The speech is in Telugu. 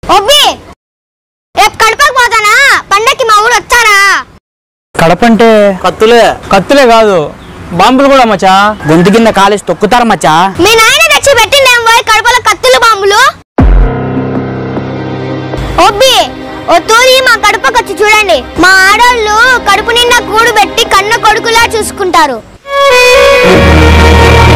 ఒబ్బి రేపు కడపకు పోతానా పండక్కి మా ఊరు వచ్చారా కడప అంటే కత్తులే కత్తులే కాదు బాంబులు కూడా మచ్చా గొంతు కింద కాలేసి తొక్కుతారు మచ్చా మీ నాయన తెచ్చి పెట్టిందేం పోయి కడపలో కత్తులు బాంబులు ఒబ్బి ఓ తూరి మా కడపకు వచ్చి చూడండి మా ఆడోళ్ళు కడుపు నిండా కూడు పెట్టి కన్న కొడుకులా చూసుకుంటారు